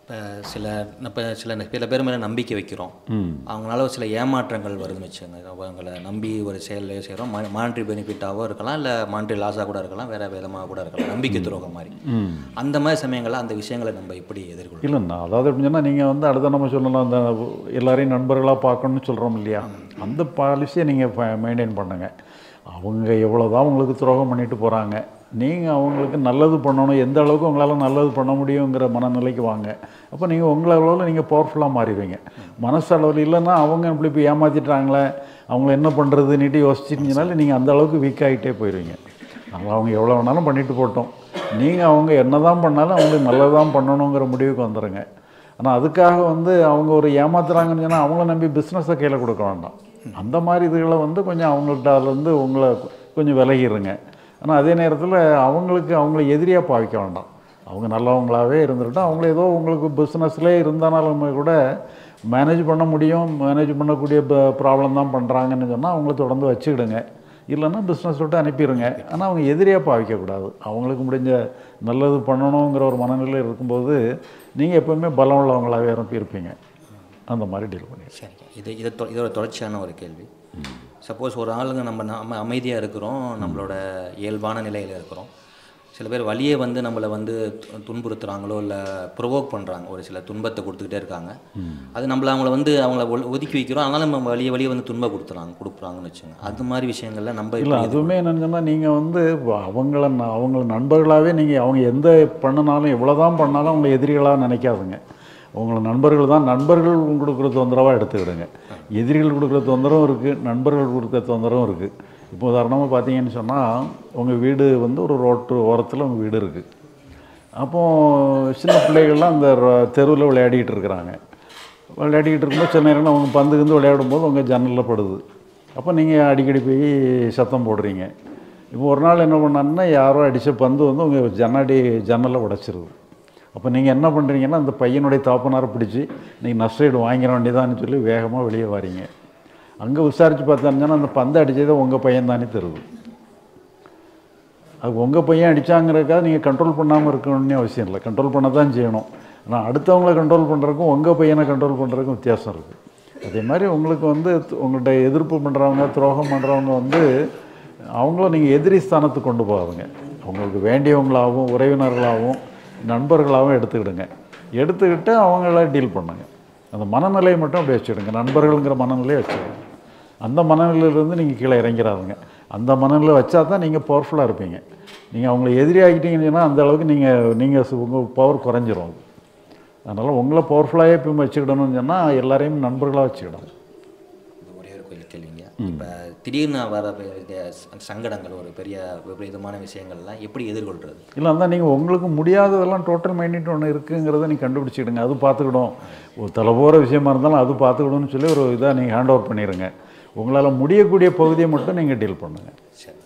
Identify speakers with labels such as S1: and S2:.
S1: இப்போ சில இப்போ சில சில பேர் மேலே நம்பிக்கை வைக்கிறோம் அவங்களால ஒரு சில ஏமாற்றங்கள் வருதுன்னு வச்சுங்க அவங்கள நம்பி ஒரு செயலே செய்கிறோம் மானிட்ரி பெனிஃபிட்டாகவும் இருக்கலாம் இல்லை மானிட்ரி லாஸாக கூட இருக்கலாம் வேறு விதமாக கூட இருக்கலாம் நம்பிக்கை துரோகம் மாதிரி அந்த மாதிரி சமயங்களில் அந்த விஷயங்களை நம்ம எப்படி எதிர்கொள்ளும்
S2: இல்லைண்ணா அதாவது எப்படின்னு சொன்னால் நீங்கள் வந்து அடுத்த நம்ம சொல்லலாம் அந்த எல்லாரையும் நண்பர்களாக பார்க்கணும்னு சொல்கிறோம் இல்லையா அந்த பாலிசியை நீங்கள் மெயின்டைன் பண்ணுங்க அவங்க எவ்வளோதான் உங்களுக்கு துரோகம் பண்ணிட்டு போகிறாங்க நீங்கள் அவங்களுக்கு நல்லது பண்ணணும் எந்த அளவுக்கு உங்களால் நல்லது பண்ண முடியுங்கிற மனநிலைக்கு வாங்க அப்போ நீங்கள் உங்களளவில் நீங்கள் பவர்ஃபுல்லாக மாறிடுவீங்க மனசளவில் இல்லைன்னா அவங்க இப்படி இப்போ ஏமாற்றிட்டாங்களே அவங்கள என்ன பண்ணுறதுன்னுட்டு யோசிச்சிட்டிங்கனால நீங்கள் அந்த அளவுக்கு வீக் ஆகிட்டே போயிடுவீங்க அதனால் அவங்க எவ்வளோ வேணாலும் பண்ணிட்டு போட்டோம் நீங்கள் அவங்க என்ன தான் பண்ணாலும் அவங்களுக்கு நல்லதான் பண்ணணுங்கிற முடிவுக்கு வந்துடுங்க ஆனால் அதுக்காக வந்து அவங்க ஒரு ஏமாத்துறாங்கன்னு சொன்னால் அவங்கள நம்பி பிஸ்னஸை கையில் கொடுக்க வேண்டாம் அந்த மாதிரி இதுகளை வந்து கொஞ்சம் அவங்கள்ட்ட அதுலேருந்து உங்களை கொஞ்சம் விலகிடுங்க ஆனால் அதே நேரத்தில் அவங்களுக்கு அவங்கள எதிரியாக பாவிக்க வேண்டாம் அவங்க நல்லவங்களாகவே இருந்துக்கிட்டோம் அவங்கள ஏதோ உங்களுக்கு பிஸ்னஸ்லேயே இருந்தானாலுமே கூட மேனேஜ் பண்ண முடியும் மேனேஜ் பண்ணக்கூடிய ப்ராப்ளம் தான் பண்ணுறாங்கன்னு சொன்னால் அவங்கள தொடர்ந்து வச்சுக்கிடுங்க இல்லைன்னா பிஸ்னஸ் விட்டு அனுப்பிடுங்க ஆனால் அவங்க எதிரியாக பாவிக்கக்கூடாது அவங்களுக்கு முடிஞ்ச நல்லது பண்ணணுங்கிற ஒரு மனநிலை இருக்கும்போது நீங்கள் எப்போவுமே பலம் உள்ளவங்களாகவே இருப்ப- இருப்பீங்க அந்த மாதிரி டீல் பண்ணி
S1: சரிங்க இது இது தொ- இதோட தொடர்ச்சியான ஒரு கேள்வி சப்போஸ் ஒரு ஆளுங்க நம்ம நம்ம அமைதியாக இருக்கிறோம் நம்மளோட இயல்பான நிலையில் இருக்கிறோம் சில பேர் வழியே வந்து நம்மளை வந்து து- துன்புறுத்துறாங்களோ இல்லை ப்ரொவோக் பண்ணுறாங்க ஒரு சில துன்பத்தை கொடுத்துக்கிட்டே இருக்காங்க அது நம்மள அவங்கள வந்து அவங்கள ஒல்- ஒதுக்கி வைக்கிறோம் அதனால நம்ம வழியே வழியே வந்து துன்பம் கொடுத்துறாங்க கொடுக்குறாங்கன்னு வச்சுங்க அது மாதிரி விஷயங்கள்ல நம்ம
S2: இல்லை
S1: எப்படி
S2: அதுவுமே என்னன்னு சொன்னால் நீங்கள் வந்து வ- அவங்கள ந- அவங்கள நண்பர்களாகவே நீங்கள் அவங்க எந்த பண்ணினாலும் எவ்வளோ தான் பண்ணாலும் அவங்கள எதிரிகளாக நினைக்காதுங்க உங்களை நண்பர்கள் தான் நண்பர்கள் கொடுக்குற தொந்தரவாக எடுத்துக்கிடுங்க எதிரிகள் கொடுக்குற தொந்தரவும் இருக்குது நண்பர்கள் கொடுக்குற தொந்தரவும் இருக்குது இப்போ உதாரணமாக பார்த்தீங்கன்னு சொன்னால் உங்கள் வீடு வந்து ஒரு ரோட்டு ஓரத்தில் உங்கள் வீடு இருக்குது அப்போது சின்ன பிள்ளைகள்லாம் அந்த தெருவில் விளையாடிட்டு இருக்கிறாங்க விளையாடிக்கிட்டு இருக்கும்போது சில நேரம் அவங்க பந்து வந்து விளையாடும் போது உங்கள் ஜன்னலில் படுது அப்போ நீங்கள் அடிக்கடி போய் சத்தம் போடுறீங்க இப்போ ஒரு நாள் என்ன பண்ணாங்கன்னா யாரோ அடித்த பந்து வந்து உங்கள் ஜன்னடி ஜன்னலை உடைச்சிருது அப்போ நீங்கள் என்ன பண்ணுறீங்கன்னா அந்த பையனுடைய தாப்பனாரை பிடிச்சி நீங்கள் நஷ்டஈடு வாங்கிட வேண்டியதான்னு சொல்லி வேகமாக வெளியே வரீங்க அங்கே விசாரித்து பார்த்தாங்கன்னா அந்த பந்தை அடித்ததை உங்கள் பையன் தானே தருது அது உங்கள் பையன் அடித்தாங்கிறதுக்காக நீங்கள் கண்ட்ரோல் பண்ணாமல் இருக்கணும்னு அவசியம் இல்லை கண்ட்ரோல் பண்ண தான் செய்யணும் ஆனால் அடுத்தவங்கள கண்ட்ரோல் பண்ணுறதுக்கும் உங்கள் பையனை கண்ட்ரோல் பண்ணுறதுக்கும் வித்தியாசம் இருக்குது அதே மாதிரி உங்களுக்கு வந்து து- உங்கள்கிட்ட எதிர்ப்பு பண்ணுறவங்க துரோகம் பண்ணுறவங்க வந்து அவங்கள நீங்கள் எதிரி ஸ்தானத்துக்கு கொண்டு போகாதுங்க அவங்களுக்கு வேண்டியவங்களாகவும் உறவினர்களாகவும் நண்பர்களாகவும் எடுத்துக்கிடுங்க எடுத்துக்கிட்டு அவங்கள டீல் பண்ணுங்க அந்த மனநிலையை மட்டும் அப்படி வச்சுடுங்க நண்பர்கள்ங்கிற மனநிலையை வச்சுடுங்க அந்த மனநிலையிலேருந்து நீங்கள் கீழே இறங்கிறாதுங்க அந்த மனநிலை வச்சா தான் நீங்கள் பவர்ஃபுல்லாக இருப்பீங்க நீங்கள் அவங்கள எதிரி ஆகிட்டீங்கன்னா அந்த அளவுக்கு நீங்கள் நீங்கள் உங்கள் பவர் குறைஞ்சிரும் அது. அதனால் உங்களை பவர்ஃபுல்லாகவே எப்பயும் வச்சுக்கிடணும்னு சொன்னால் எல்லாரையும் நண்பர்களாக வச்சுக்கிடணும்
S1: ஒரே ஒரு கோயில் கேள்விங்க இப்போ திடீர்னு வர பெரிய ச- சங்கடங்கள் ஒரு பெரிய விபரீதமான விஷயங்கள்லாம் எப்படி எதிர்கொள்கிறது
S2: இல்லை அதான் நீங்கள் உங்களுக்கு முடியாததெல்லாம் டோட்டல் மைண்டிட் ஒன்று இருக்குங்கிறத நீங்கள் கண்டுபிடிச்சிடுங்க அது பார்த்துக்கிடும் ஒரு தலை போகிற விஷயமா இருந்தாலும் அது பார்த்துக்கிடும்னு சொல்லி ஒரு இதாக நீங்கள் ஹேண்ட் ஓவர் பண்ணிடுங்க உங்களால் முடியக்கூடிய பகுதியை மட்டும் நீங்கள் டீல் பண்ணுங்கள்
S1: சரி